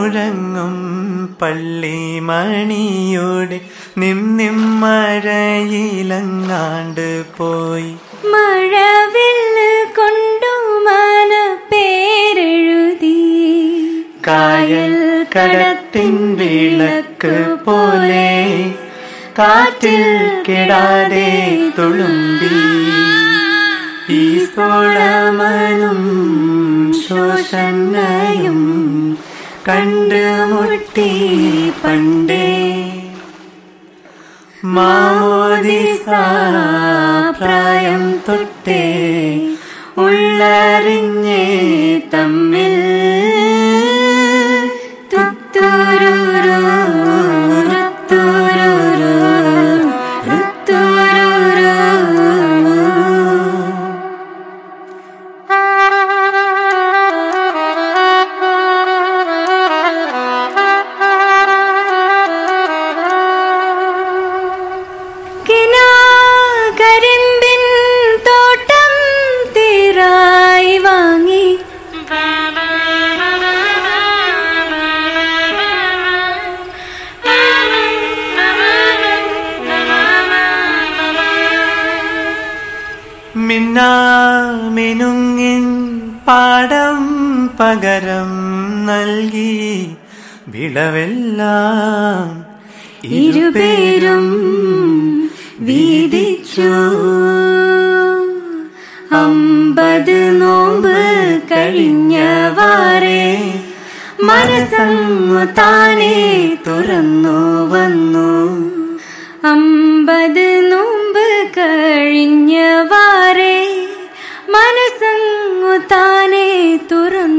മുഴങ്ങും പള്ളിമണിയോടെ നിം നിം മഴയിലങ്ങാണ്ട് പോയി മഴവില്ല് കൊണ്ടു മന പേരെഴുതി കായൽ കടത്തിൻ വിളക്ക് പോലെ കാറ്റിൽ കെടാതെ തുളുമ്പി ഈ സോളമനും ശോഷണയും കണ്ടുമുട്ടി പണ്ടേ മാമോദിസ പ്രായം തൊട്ടേ ഉള്ളറിഞ്ഞേ തമ്മിൽ തുത്തുരുരു, റുത്തുരുരു, റുത്തുരുരു. കിനാകരിമ്പിൻ തോട്ടം തീരായി വാങ്ങി മിന്നാമിനുങ്ങിൻ പാടം പകരം നൽകി വിളവെല്ലാം ഇരുപേരും വീതിച്ചു അമ്പത് നോമ്പ് കഴിഞ്ഞവാറേ മനസ്സങ്ങു താനേ തുറന്നു വന്നു അമ്പത് നോമ്പ് കഴിഞ്ഞവാറേ മനസ്സങ്ങു താനേ തുറന്നു